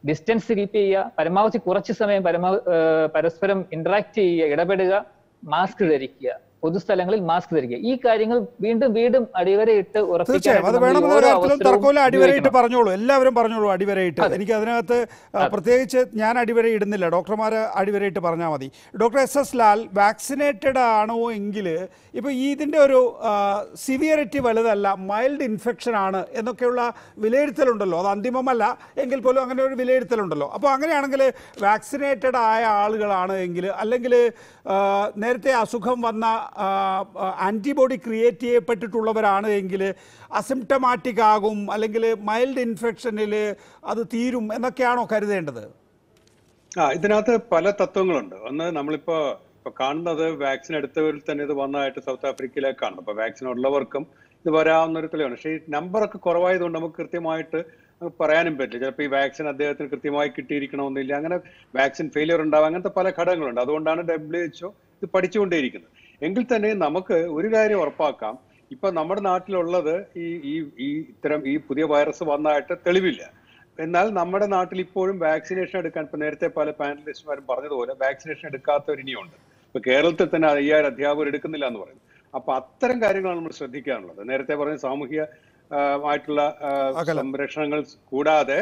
Distance keep ചെയ്യുക പരമാവധി കുറച്ച് സമയം പരമാവധി പരസ്പരം ഇന്ററാക്ട് ചെയ്യുക ഇടപെടുക മാസ്ക് ധരിക്കുക പൊതുസ്ഥലങ്ങളിൽ മാസ്ക് ധരിക്കുക ഈ കാര്യങ്ങൾ വീണ്ടും വീണ്ടും അടിവരയിട്ട് തീർച്ചയായും അത് വേണമെന്ന കാര്യത്തിലും തർക്കമില്ല അടിവരയിട്ട് പറഞ്ഞോളൂ എല്ലാവരും പറഞ്ഞോളൂ അടിവരയിട്ട് എനിക്ക് അതിനകത്ത് ആ, പ്രത്യേകിച്ച് ഞാൻ അടിവര ഇടുന്നില്ല ഡോക്ടർമാർ അടിവരയിട്ട് പറഞ്ഞാൽ മതി doctor S S Lal vaccinated ആണോ എങ്കിൽ ഇപ്പോൾ ഈ ഇതിൻ്റെ ഒരു സിവിയറിറ്റി വലുതല്ല മൈൽഡ് ഇൻഫെക്ഷൻ ആണ് എന്നൊക്കെയുള്ള വിലയിരുത്തലുണ്ടല്ലോ അത് അന്തിമമല്ല എങ്കിൽ പോലും അങ്ങനെ ഒരു വിലയിരുത്തലുണ്ടല്ലോ അപ്പോൾ അങ്ങനെയാണെങ്കിൽ വാക്സിനേറ്റഡ് ആയ ആളുകളാണ് എങ്കിൽ അല്ലെങ്കിൽ നേരത്തെ അസുഖം വന്ന ആൻറ്റിബോഡി ക്രിയേറ്റ് ചെയ്യപ്പെട്ടിട്ടുള്ളവരാണ് എങ്കിൽ അസിംറ്റമാറ്റിക് ആകും അല്ലെങ്കിൽ മൈൽഡ് ഇൻഫെക്ഷനിൽ അത് തീരും എന്നൊക്കെയാണോ കരുതേണ്ടത് ആ ഇതിനകത്ത് പല തത്വങ്ങളുണ്ട് ഒന്ന് നമ്മളിപ്പോ ഇപ്പൊ കാണുന്നത് വാക്സിൻ എടുത്തവരിൽ തന്നെ ഇത് വന്നതായിട്ട് സൗത്ത് ആഫ്രിക്കയിലേക്ക് കാണുന്നത് അപ്പൊ വാക്സിൻ ഉള്ളവർക്കും ഇത് വരാവുന്ന ഒരു തെളിവാണ് പക്ഷേ ഈ നമ്പറൊക്കെ കുറവായതുകൊണ്ട് നമുക്ക് കൃത്യമായിട്ട് പറയാനും പറ്റില്ല ചിലപ്പോൾ ഈ വാക്സിൻ അദ്ദേഹത്തിന് കൃത്യമായി കിട്ടിയിരിക്കണമെന്നില്ല അങ്ങനെ വാക്സിൻ ഫെയിലിയർ ഉണ്ടാവും അങ്ങനത്തെ പല ഘടകങ്ങളുണ്ട് അതുകൊണ്ടാണ് ഡബ്ല്യു എച്ച്ഒ ഇത് പഠിച്ചുകൊണ്ടേയിരിക്കുന്നത് എങ്കിൽ തന്നെ നമുക്ക് ഒരു കാര്യം ഉറപ്പാക്കാം ഇപ്പൊ നമ്മുടെ നാട്ടിലുള്ളത് ഈ ഈ ഈ ഇത്തരം ഈ പുതിയ വൈറസ് വന്നതായിട്ട് തെളിവില്ല എന്നാൽ നമ്മുടെ നാട്ടിൽ ഇപ്പോഴും വാക്സിനേഷൻ എടുക്കാൻ ഇപ്പൊ നേരത്തെ പല പാനലിസ്റ്റുമാരും പറഞ്ഞതുപോലെ വാക്സിനേഷൻ എടുക്കാത്തവർ ഇനിയുണ്ട് ഇപ്പൊ കേരളത്തിൽ തന്നെ അയ്യായിരം അധ്യാപകർ എടുക്കുന്നില്ല എന്ന് പറയുന്നു അപ്പൊ അത്തരം കാര്യങ്ങളാണ് നമ്മൾ ശ്രദ്ധിക്കാനുള്ളത് നേരത്തെ പറഞ്ഞ സാമൂഹിക ആ, ആയിട്ടുള്ള ആ, അകലം. സംരക്ഷണങ്ങൾ കൂടാതെ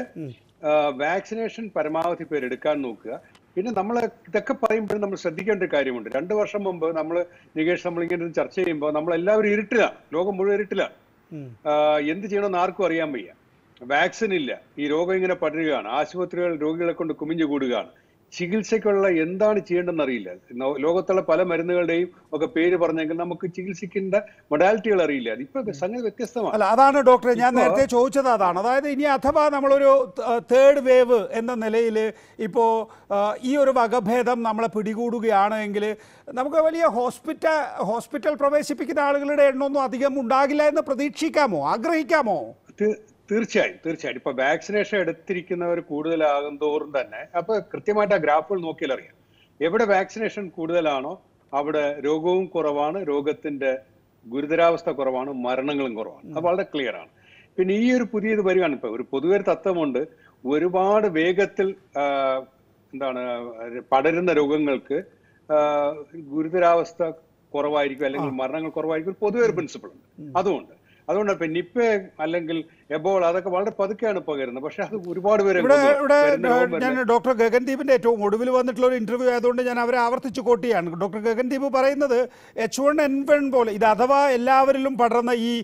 വാക്സിനേഷൻ പരമാവധി പേര് എടുക്കാൻ നോക്കുക പിന്നെ നമ്മൾ ഇതൊക്കെ പറയുമ്പോഴും നമ്മൾ ശ്രദ്ധിക്കേണ്ട ഒരു കാര്യമുണ്ട് രണ്ടു വർഷം മുമ്പ് നമ്മൾ നികേഷ് നമ്മൾ ഇങ്ങനെ ഒരു ചർച്ച ചെയ്യുമ്പോൾ നമ്മൾ എല്ലാവരും ഇരുട്ടിലാണ് ലോകം മുഴുവൻ ഇരുട്ടിലാണ് ഉം. ആഹ് എന്ത് ചെയ്യണമെന്ന് ആർക്കും അറിയാൻ വയ്യ വാക്സിൻ ഇല്ല ഈ രോഗം ഇങ്ങനെ പടരുകയാണ് ആശുപത്രികൾ രോഗികളെ കൊണ്ട് കുമിഞ്ഞു കൂടുകയാണ് ചികിത്സയ്ക്കുള്ള എന്താണ് ചെയ്യേണ്ടതെന്ന് അറിയില്ല നോ- ലോകത്തുള്ള പല മരുന്നുകളുടെയും ഒക്കെ പേര് പറഞ്ഞെങ്കിൽ നമുക്ക് ചികിത്സിക്കേണ്ട മൊഡാലിറ്റികൾ അറിയില്ല ഇപ്പൊ സംഗതി വ്യത്യസ്തമാണ് അല്ല അതാണ് ഡോക്ടറെ ഞാൻ ഇപ്പോ- നേരത്തെ ചോദിച്ചത് അതാണ് അതായത് ഇനി അഥവാ നമ്മളൊരു തേർഡ് വേവ് എന്ന നിലയിൽ ഇപ്പോൾ ഈ ഒരു വകഭേദം നമ്മളെ പിടികൂടുകയാണ് എങ്കിൽ നമുക്ക് വലിയ ഹോസ്പിറ്റൽ ഹോസ്പിറ്റൽ പ്രവേശിപ്പിക്കുന്ന ആളുകളുടെ എണ്ണമൊന്നും അധികം ഉണ്ടാകില്ല എന്ന് പ്രതീക്ഷിക്കാമോ ആഗ്രഹിക്കാമോ തീ- തീർച്ചയായും തീർച്ചയായും ഇപ്പൊ വാക്സിനേഷൻ എടുത്തിരിക്കുന്നവർ കൂടുതലാകും തോറും തന്നെ അപ്പൊ കൃത്യമായിട്ട് ആ ഗ്രാഫുകൾ നോക്കിയാൽ അറിയാം എവിടെ വാക്സിനേഷൻ കൂടുതലാണോ അവിടെ രോഗവും കുറവാണ് രോഗത്തിന്റെ ഗുരുതരാവസ്ഥ കുറവാണ് മരണങ്ങളും കുറവാണ് അത് വളരെ ക്ലിയർ ആണ് പിന്നെ ഈ ഒരു പുതിയത് വരികയാണ് ഇപ്പൊ ഒരു പൊതുവെ ഒരു തത്വമുണ്ട് ഒരുപാട് വേഗത്തിൽ ആ, എന്താണ് പടരുന്ന രോഗങ്ങൾക്ക് ആ, ഗുരുതരാവസ്ഥ കുറവായിരിക്കും അല്ലെങ്കിൽ മരണങ്ങൾ കുറവായിരിക്കും ഒരു പൊതുവെ ഒരു പ്രിൻസിപ്പിൾ ഉണ്ട് അതുകൊണ്ട് അതുകൊണ്ട് ഇപ്പൊ നിപ്പ അല്ലെങ്കിൽ എബോൾ അതൊക്കെ വളരെ പതുക്കെയാണ് പകരുന്നത് പക്ഷെ അത് ഒരുപാട് പേരെ ഇവിടെ കൊന്നു. ഇവിടെ വരുന്ന രോഗം ഞാൻ വരുന്ന- ഡോക്ടർ ഗഗൻദീപിന്റെ ഏറ്റവും ഒടുവിൽ വന്നിട്ടുള്ള ഒരു ഇന്റർവ്യൂ ആയതുകൊണ്ട് ഞാൻ അവരെ ആവർത്തിച്ച് കോട്ട് ചെയ്യാണ് ഡോക്ടർ ഗഗൻദീപ് പറയുന്നത് എച്ച് വൺ എൻ വൺ പോലെ ഇത് അഥവാ എല്ലാവരിലും പടർന്ന ഈ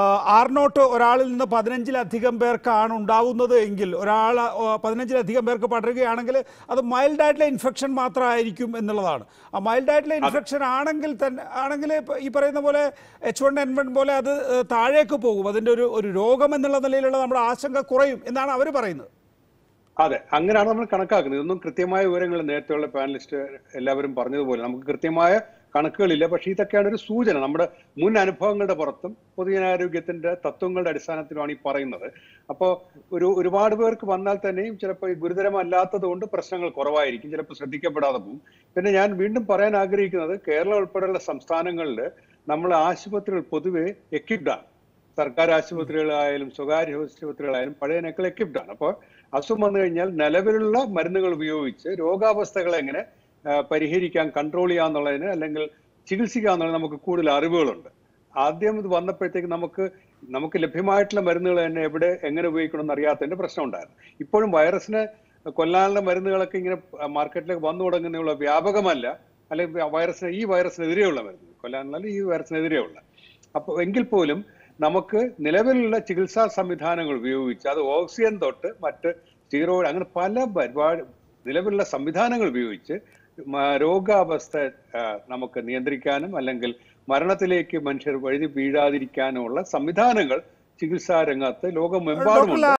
ആർ നോട്ട് ഒരാളിൽ നിന്ന് പതിനഞ്ചിലധികം പേർക്കാണ് ഉണ്ടാവുന്നത് എങ്കിൽ ഒരാൾ ആ, പതിനഞ്ചിലധികം പേർക്ക് പടരുകയാണെങ്കിൽ അത് മൈൽഡ് ആയിട്ടുള്ള ഇൻഫെക്ഷൻ മാത്രമായിരിക്കും എന്നുള്ളതാണ് ആ മൈൽഡ് ആയിട്ടുള്ള ഇൻഫെക്ഷൻ ആണെങ്കിൽ തന്നെ ആണെങ്കിൽ ഇപ്പൊ ഈ പറയുന്ന പോലെ എച്ച് വൺ എൻ വൺ പോലെ അത് ഏഹ്, താഴേക്ക് പോകും അതിൻ്റെ ഒരു ഒരു രോഗം എന്നുള്ള നിലയിലുള്ള നമ്മുടെ ആശങ്ക കുറയും എന്നാണ് അവർ പറയുന്നത് അതെ അങ്ങനെയാണ് നമ്മൾ കണക്കാക്കുന്നത് ഇതൊന്നും കൃത്യമായ വിവരങ്ങൾ നേരത്തെയുള്ള പാനലിസ്റ്റ് എല്ലാവരും പറഞ്ഞതുപോലെ നമുക്ക് കൃത്യമായ കണക്കുകളില്ല പക്ഷേ ഇതൊക്കെയാണ് ഒരു സൂചന നമ്മുടെ മുൻ അനുഭവങ്ങളുടെ പുറത്തും പൊതുജനാരോഗ്യത്തിന്റെ തത്വങ്ങളുടെ അടിസ്ഥാനത്തിലുമാണ് ഈ പറയുന്നത് അപ്പോൾ ഒരു ഒരുപാട് പേർക്ക് വന്നാൽ തന്നെയും ചിലപ്പോൾ ഈ ഗുരുതരമല്ലാത്തത് കൊണ്ട് പ്രശ്നങ്ങൾ കുറവായിരിക്കും ചിലപ്പോൾ ശ്രദ്ധിക്കപ്പെടാതെ പോകും പിന്നെ ഞാൻ വീണ്ടും പറയാൻ ആഗ്രഹിക്കുന്നത് കേരളം ഉൾപ്പെടെയുള്ള സംസ്ഥാനങ്ങളിൽ നമ്മൾ ആശുപത്രികൾ പൊതുവെ equipped ആണ് സർക്കാർ ആശുപത്രികളായാലും സ്വകാര്യ ആശുപത്രികളായാലും പഴയതിനേക്കാൾ equipped ആണ് അപ്പോൾ അസുഖം വന്നു കഴിഞ്ഞാൽ നിലവിലുള്ള മരുന്നുകൾ ഉപയോഗിച്ച് രോഗാവസ്ഥകളെ എങ്ങനെ ആ, പരിഹരിക്കാൻ കൺട്രോൾ ചെയ്യാന്നുള്ളതിന് അല്ലെങ്കിൽ ചികിത്സിക്കാന്നുള്ളതിന് നമുക്ക് കൂടുതൽ അറിവുകളുണ്ട് ആദ്യം ഇത് വന്നപ്പോഴത്തേക്ക് നമുക്ക് നമുക്ക് ലഭ്യമായിട്ടുള്ള മരുന്നുകൾ തന്നെ എവിടെ എങ്ങനെ ഉപയോഗിക്കണമെന്ന് അറിയാത്തതിന്റെ പ്രശ്നം ഉണ്ടായിരുന്നു ഇപ്പോഴും വൈറസിനെ കൊല്ലാനുള്ള മരുന്നുകളൊക്കെ ഇങ്ങനെ മാർക്കറ്റിലേക്ക് വന്നു തുടങ്ങുന്നുള്ള വ്യാപകമല്ല അല്ലെങ്കിൽ വൈറസിന് ഈ വൈറസിനെതിരെയുള്ള മരുന്ന് കൊല്ലാനുള്ള ഈ വൈറസിനെതിരെയുള്ള അപ്പോൾ എങ്കിൽ പോലും നമുക്ക് നിലവിലുള്ള ചികിത്സാ സംവിധാനങ്ങൾ ഉപയോഗിച്ച് അത് ഓക്സിജൻ തൊട്ട് മറ്റ് സ്റ്റീറോയിഡ് അങ്ങനെ പല പരിപാടി നിലവിലുള്ള സംവിധാനങ്ങൾ ഉപയോഗിച്ച് മ- രോഗാവസ്ഥ ആ, നമുക്ക് നിയന്ത്രിക്കാനും അല്ലെങ്കിൽ മരണത്തിലേക്ക് മനുഷ്യർ വഴുതി വീഴാതിരിക്കാനുമുള്ള സംവിധാനങ്ങൾ ചികിത്സാ രംഗത്ത് ലോകമെമ്പാടുമുണ്ട്